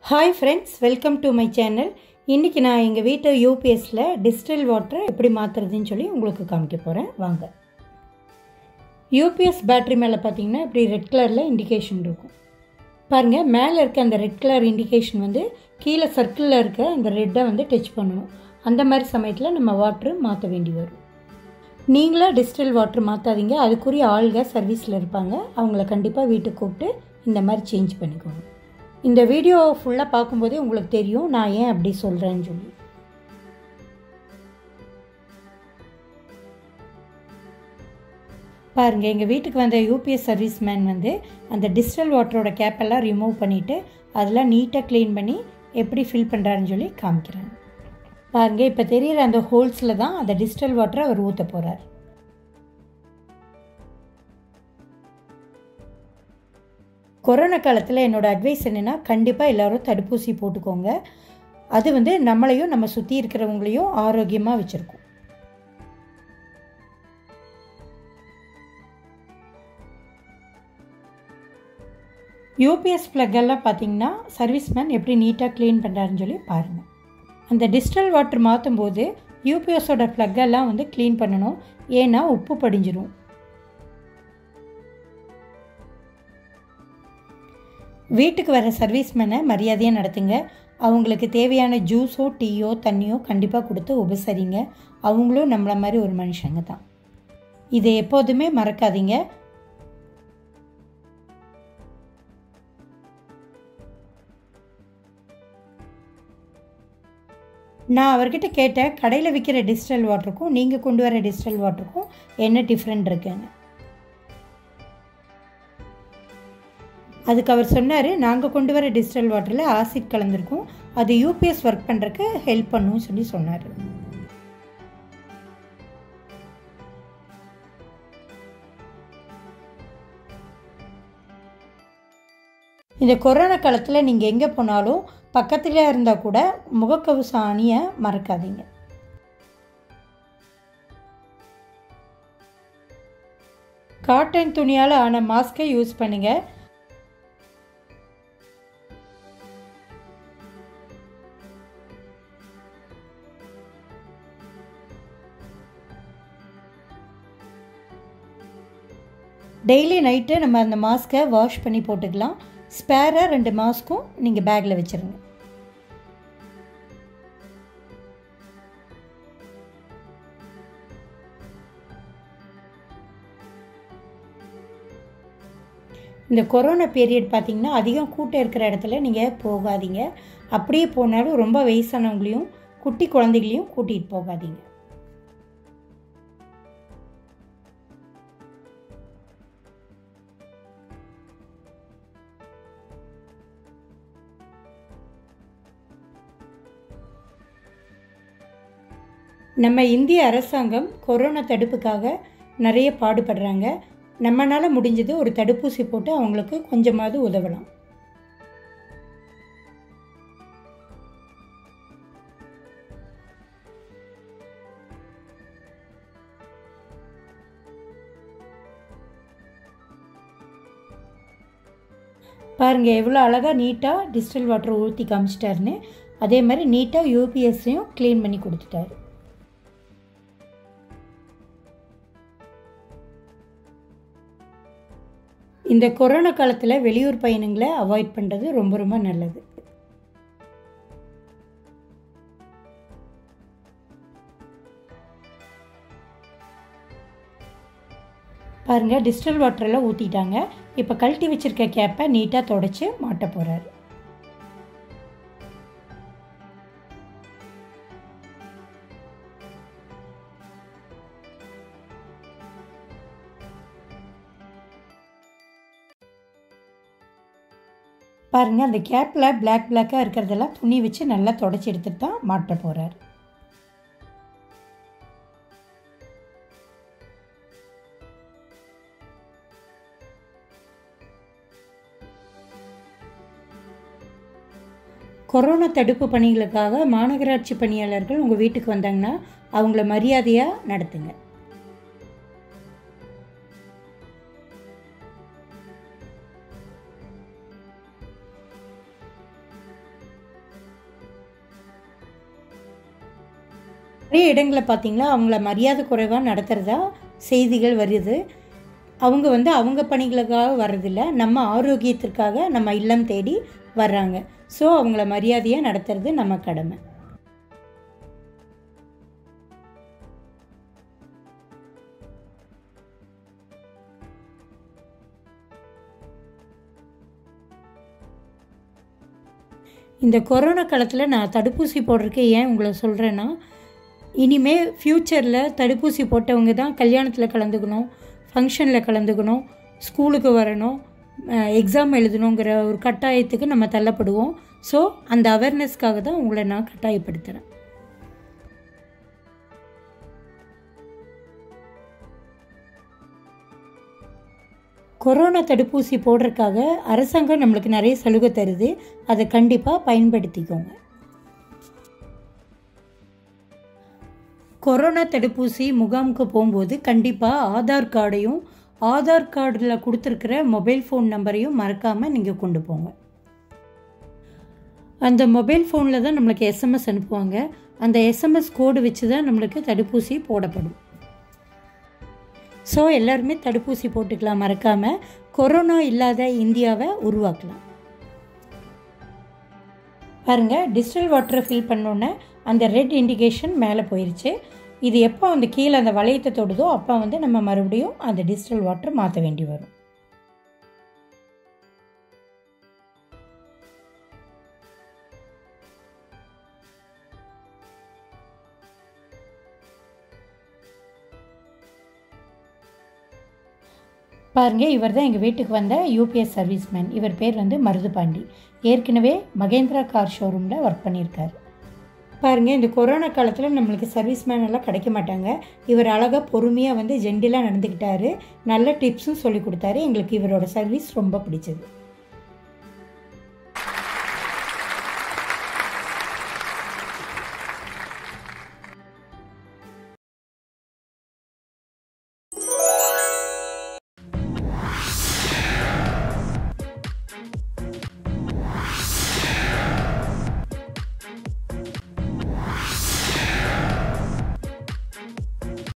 hi friends welcome to my channel இன்றைக்கி நான் எங்கள் வீட்டு யூபிஎஸ்சில் டிஸ்டில் வாட்டரை எப்படி மாற்றுறதுன்னு சொல்லி உங்களுக்கு காமிக்க போகிறேன் வாங்க யூபிஎஸ் பேட்ரி மேலே பார்த்தீங்கன்னா இப்படி ரெட் கலரில் இண்டிகேஷன் இருக்கும் பாருங்கள் மேலே இருக்க அந்த ரெட் கலர் இண்டிகேஷன் வந்து கீழே சர்க்கிளில் இருக்க அந்த ரெட்டை வந்து டச் பண்ணணும் அந்த மாதிரி சமயத்தில் நம்ம வாட்ரு மாற்ற வேண்டி வரும் நீங்களாக டிஸ்டில் வாட்ரு மாற்றாதீங்க அதுக்குரிய ஆள்க சர்வீஸில் இருப்பாங்க அவங்கள கண்டிப்பாக வீட்டுக்கு கூப்பிட்டு இந்த மாதிரி சேஞ்ச் பண்ணிக்கோங்க இந்த வீடியோ ஃபுல்லாக பார்க்கும்போதே உங்களுக்கு தெரியும் நான் ஏன் அப்படி சொல்கிறேன்னு சொல்லி பாருங்கள் எங்கள் வீட்டுக்கு வந்த யூபிஎஸ் சர்வீஸ் மேன் வந்து அந்த டிஸ்டல் வாட்டரோட கேப்பெல்லாம் ரிமூவ் பண்ணிவிட்டு அதெல்லாம் நீட்டாக க்ளீன் பண்ணி எப்படி ஃபில் பண்ணுறாருன்னு சொல்லி காமிக்கிறாங்க பாருங்கள் இப்போ தெரிகிற அந்த ஹோல்ஸில் தான் அந்த டிஸ்டல் வாட்டரை அவர் ஊற்ற போகிறார் கொரோனா காலத்தில் என்னோடய அட்வைஸ் என்னென்னா கண்டிப்பாக எல்லோரும் தடுப்பூசி போட்டுக்கோங்க அது வந்து நம்மளையும் நம்ம சுற்றி இருக்கிறவங்களையும் ஆரோக்கியமாக வச்சுருக்கும் யூபிஎஸ் ப்ளக்கெல்லாம் பார்த்தீங்கன்னா சர்வீஸ்மேன் எப்படி நீட்டாக க்ளீன் பண்ணுறாருன்னு சொல்லி பாருங்கள் அந்த டிஸ்டல் வாட்டர் மாற்றும் போது யூபிஎஸோட ப்ளக்கெல்லாம் வந்து க்ளீன் பண்ணணும் ஏன்னா உப்பு படிஞ்சிரும் வீட்டுக்கு வர சர்வீஸ்மேனை மரியாதையாக நடத்துங்க அவங்களுக்கு தேவையான ஜூஸோ டீயோ தண்ணியோ கண்டிப்பாக கொடுத்து உபசரிங்க அவங்களும் நம்மளை மாதிரி ஒரு மனுஷங்க தான் இதை எப்போதுமே மறக்காதீங்க நான் அவர்கிட்ட கேட்டேன் கடையில் விற்கிற டிஜிட்டல் வாட்டருக்கும் நீங்கள் கொண்டு வர டிஜிட்டல் வாட்டருக்கும் என்ன டிஃப்ரெண்ட் இருக்குன்னு அதுக்கு அவர் சொன்னார் நாங்கள் கொண்டு வர டிஜிட்டல் வாட்டரில் ஆசிட் கலந்துருக்கும் அது யூபிஎஸ் ஒர்க் பண்ணுறக்கு ஹெல்ப் பண்ணும் சொல்லி சொன்னார் இந்த கொரோனா காலத்தில் நீங்கள் எங்கே போனாலும் பக்கத்தில் இருந்தால் கூட முகக்கவசம் அணிய மறக்காதீங்க காட்டன் துணியால் ஆன மாஸ்க்கை யூஸ் பண்ணுங்கள் டெய்லி நைட்டு நம்ம அந்த மாஸ்க்கை வாஷ் பண்ணி போட்டுக்கலாம் ஸ்பேராக ரெண்டு மாஸ்க்கும் நீங்கள் பேக்கில் வச்சுருங்க இந்த கொரோனா பீரியட் பார்த்திங்கன்னா அதிகம் கூட்டம் இருக்கிற இடத்துல நீங்கள் போகாதீங்க அப்படியே போனாலும் ரொம்ப வயசானவங்களையும் குட்டி குழந்தைகளையும் கூட்டிகிட்டு போகாதீங்க நம்ம இந்திய அரசாங்கம் கொரோனா தடுப்புக்காக நிறைய பாடுபடுறாங்க நம்மளால் முடிஞ்சது ஒரு தடுப்பூசி போட்டு அவங்களுக்கு கொஞ்சமாவது உதவலாம் பாருங்கள் எவ்வளோ அழகாக நீட்டாக டிஸ்டில் வாட்டர் ஊற்றி காமிச்சிட்டாருன்னு அதே மாதிரி நீட்டாக யூபிஎஸ்ஸையும் க்ளீன் பண்ணி கொடுத்துட்டாரு இந்த கொரோனா காலத்தில் வெளியூர் பயணங்களை அவாய்ட் பண்ணுறது ரொம்ப ரொம்ப நல்லது பாருங்கள் டிஸ்டில் வாட்டரெல்லாம் ஊற்றிட்டாங்க இப்போ கழட்டி வச்சுருக்க கேப்பை நீட்டாக தொடச்சி மாட்ட போகிறாரு பாருங்கள் அந்த கேப்பில் பிளாக் பிளாக்காக இருக்கிறதெல்லாம் துணி வச்சு நல்லா தொடச்சி எடுத்துகிட்டு தான் மாட்ட போகிறார் கொரோனா தடுப்பு பணிகளுக்காக மாநகராட்சி பணியாளர்கள் உங்கள் வீட்டுக்கு வந்தாங்கன்னா அவங்கள மரியாதையாக நடத்துங்க நிறைய இடங்களில் பார்த்தீங்களா அவங்கள மரியாதை குறைவாக நடத்துகிறதா செய்திகள் வருது அவங்க வந்து அவங்க பணிகளுக்காக வர்றதில்ல நம்ம ஆரோக்கியத்திற்காக நம்ம இல்லம் தேடி வர்றாங்க ஸோ அவங்கள மரியாதையாக நடத்துறது நம்ம கடமை இந்த கொரோனா காலத்தில் நான் தடுப்பூசி போடுறதுக்கு ஏன் உங்களை சொல்கிறேன்னா இனிமேல் ஃப்யூச்சரில் தடுப்பூசி போட்டவங்க தான் கல்யாணத்தில் கலந்துக்கணும் ஃபங்க்ஷனில் கலந்துக்கணும் ஸ்கூலுக்கு வரணும் எக்ஸாம் எழுதணுங்கிற ஒரு கட்டாயத்துக்கு நம்ம தள்ளப்படுவோம் ஸோ அந்த அவேர்னஸ்க்காக தான் உங்களை நான் கட்டாயப்படுத்துகிறேன் கொரோனா தடுப்பூசி போடுறதுக்காக அரசாங்கம் நம்மளுக்கு நிறைய சலுகை தருது அதை கண்டிப்பாக பயன்படுத்திக்கோங்க கொரோனா தடுப்பூசி முகாமுக்கு போகும்போது கண்டிப்பாக ஆதார் கார்டையும் ஆதார் கார்டில் கொடுத்துருக்கிற மொபைல் ஃபோன் நம்பரையும் மறக்காமல் நீங்கள் கொண்டு போங்க அந்த மொபைல் ஃபோனில் தான் நம்மளுக்கு எஸ்எம்எஸ் அனுப்புவாங்க அந்த எஸ்எம்எஸ் கோடு வச்சு தான் நம்மளுக்கு தடுப்பூசி போடப்படும் ஸோ எல்லாருமே தடுப்பூசி போட்டுக்கலாம் மறக்காமல் கொரோனா இல்லாத இந்தியாவை உருவாக்கலாம் பாருங்கள் டிஜிட்டல் வாட்டரை ஃபில் பண்ணோன்னே அந்த ரெட் இண்டிகேஷன் மேலே போயிடுச்சு இது எப்போ அந்த கீழே அந்த வளையத்தை தொடுதோ அப்போ வந்து நம்ம மறுபடியும் அந்த டிஜிட்டல் வாட்டர் மாற்ற வேண்டி வரும் பாருங்கள் இவர் தான் எங்கள் வீட்டுக்கு வந்த யூபிஎஸ் சர்வீஸ்மேன் இவர் பேர் வந்து மருதுபாண்டி ஏற்கனவே மகேந்திரா கார் ஷோரூமில் ஒர்க் பண்ணியிருக்காரு பாருங்கள் இந்த கொரோனா காலத்தில் நம்மளுக்கு சர்வீஸ்மேன் எல்லாம் கிடைக்க மாட்டாங்க இவர் அழகாக பொறுமையாக வந்து ஜெண்டிலாக நடந்துக்கிட்டாரு நல்ல டிப்ஸும் சொல்லி கொடுத்தாரு எங்களுக்கு இவரோட சர்வீஸ் ரொம்ப பிடிச்சது